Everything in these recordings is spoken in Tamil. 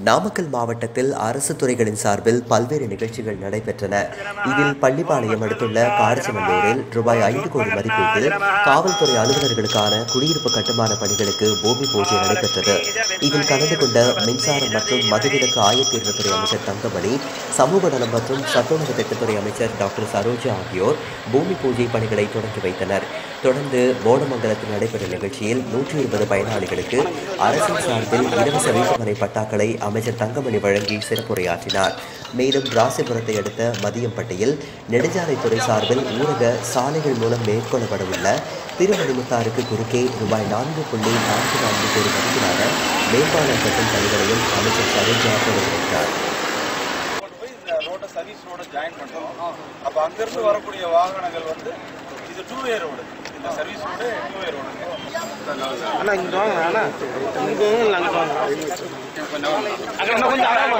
நாமக்கல் மாவட்டத்தில் அரசு துறைகளின் சார்பில் பல்வேறு நிகழ்ச்சிகள் நடைபெற்றன இதில் பள்ளிப்பாளையம் அடுத்துள்ள காரச்சநல்லூரில் ரூபாய் ஐந்து கோடி மதிப்பீட்டில் காவல்துறை அலுவலர்களுக்கான குடியிருப்பு கட்டுமான பணிகளுக்கு பூமி பூஜை நடைபெற்றது இதில் கலந்து கொண்ட மின்சாரம் மற்றும் மதுவிலக்கு ஆயத்தீர்வுத்துறை அமைச்சர் தங்கமணி சமூக நலம் மற்றும் சத்துணவு திட்டத்துறை அமைச்சர் டாக்டர் சரோஜா ஆகியோர் பூமி பூஜை பணிகளை தொடங்கி வைத்தனர் தொடர்ந்து போடமங்கலத்தில் நடைபெற்ற நிகழ்ச்சியில் நூற்றி இருபது பயனாளிகளுக்கு அரசின் சார்பில் இலவச வீட்டுமனை பட்டாக்களை அமைச்சர் தங்கமணி வழங்கி சிறப்புரையாற்றினார் மேலும் ராசிபுரத்தை அடுத்த மதியம்பட்டியில் நெடுஞ்சாலைத்துறை சார்பில் ஊரக சாலைகள் மூலம் மேற்கொள்ளப்படவுள்ள திருமணிமுத்தாருக்கு குறுக்கே ரூபாய் நான்கு புள்ளி நான்கு நான்கு கோடி மதிப்பிலான மேம்பாலம் கட்டும் பணிகளையும் அமைச்சர் சரோஜா தொடங்கி வைத்தார் கொண்டு போய் இந்த ரோட சர்வீஸ் ரோட ஜாயின் பண்றோம் அப்ப அங்கிருந்து வரக்கூடிய வாகனங்கள் வந்து இது டூ வே ரோடு இந்த service road two way road அண்ணா இங்க வாங்க அண்ணா இங்க வாங்க அங்க வாங்க அங்க கொஞ்சம் ஆழமா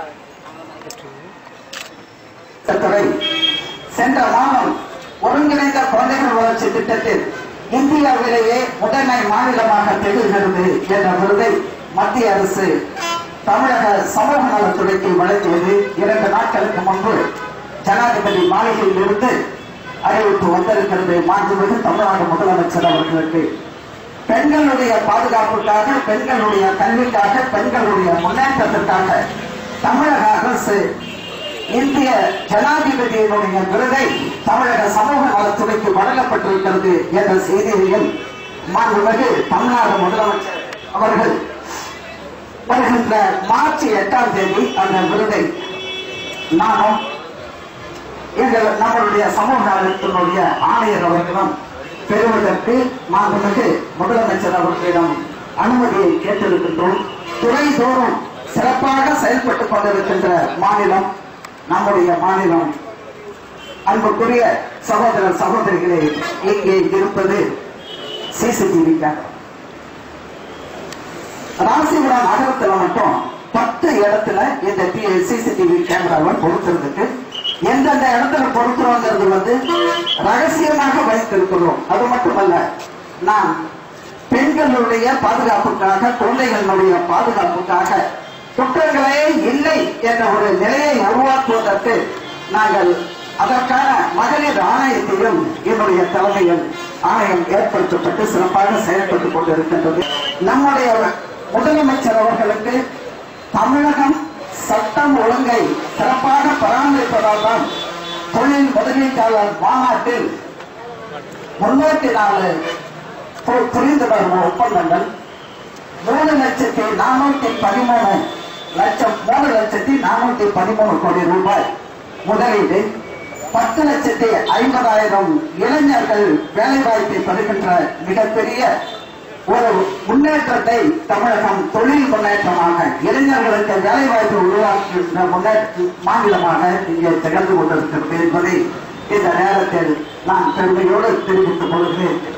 துறை சென்ற மாதம் ஒருங்கிணைந்த குழந்தைகள் வளர்ச்சி திட்டத்தில் இந்தியாவிலேயே முதன்மை மாநிலமாக திகழ்கிறது என்ற விருதை மத்திய அரசு தமிழக சமூக நலத்துறைக்கு வழங்கியது இரண்டு நாட்களுக்கு முன்பு ஜனாதிபதி மாளிகையில் இருந்து அறிவிப்பு வந்திருக்கிறது மாண்புமிகு தமிழ்நாடு முதலமைச்சர் அவர்களுக்கு பெண்களுடைய பாதுகாப்புக்காக பெண்களுடைய கல்விக்காக பெண்களுடைய முன்னேற்றத்திற்காக தமிழக அரசு இந்திய ஜனாதிபதியினுடைய விருதை தமிழக சமூக நலத்துறைக்கு வழங்கப்பட்டிருக்கிறது என்ற செய்தியையும் மாண்புமிகு தமிழ்நாடு முதலமைச்சர் அவர்கள் வருகின்ற மார்ச் எட்டாம் தேதி அந்த விருதை நானும் எங்கள் நம்மளுடைய சமூக நலத்தினுடைய ஆணையர் அவர்களும் பெறுவதற்கு மாண்புமிகு முதலமைச்சர் அவர்களிடம் அனுமதியை கேட்டிருக்கின்றோம் துறைதோறும் சிறப்பாக செயல்பட்டுக் கொண்டிருக்கின்ற மாநிலம் நம்முடைய மாநிலம் அன்புக்குரிய சகோதர சகோதரிகளே இங்கே இருப்பது சிசிடிவி கேமரா ராசிபுரம் நகரத்துல மட்டும் பத்து இடத்துல இந்த சிசிடிவி கேமராவை பொருத்துறதுக்கு எந்தெந்த இடத்துல பொருத்துறோங்கிறது வந்து ரகசியமாக வைத்திருக்கிறோம் அது மட்டுமல்ல நான் பெண்களுடைய பாதுகாப்புக்காக குழந்தைகளுடைய பாதுகாப்புக்காக குற்றங்களே இல்லை என்ற ஒரு நிலையை உருவாக்குவதற்கு நாங்கள் அதற்கான மகளிர் ஆணையத்தையும் என்னுடைய தலைமையில் ஆணையம் ஏற்படுத்தப்பட்டு சிறப்பாக செயல்பட்டுக் கொண்டிருக்கின்றது நம்முடைய முதலமைச்சர் அவர்களுக்கு தமிழகம் சட்டம் ஒழுங்கை சிறப்பாக பராமரிப்பதால் தான் தொழில் முதலீட்டாளர் மாநாட்டில் முன்னூத்தி நாலு பு- புரிந்துணர்வு ஒப்பந்தங்கள் மூணு லட்சத்தி நானூத்தி பதிமூணு லட்சம் மூணு லட்சத்தி நானூத்தி பதிமூணு கோடி ரூபாய் முதலீடு பத்து லட்சத்தி ஐம்பதாயிரம் இளைஞர்கள் வேலைவாய்ப்பை பெறுகின்ற மிகப்பெரிய ஒரு முன்னேற்றத்தை தமிழகம் தொழில் முன்னேற்றமாக இளைஞர்களுக்கு வேலைவாய்ப்பு உருவாக்குகின்ற முன்னேற்ற மாநிலமாக இங்கே திகழ்ந்து கொண்டிருக்கிறது என்பதை இந்த நேரத்தில் நான் பெருமையோடு தெரிவித்துக் கொள்கிறேன்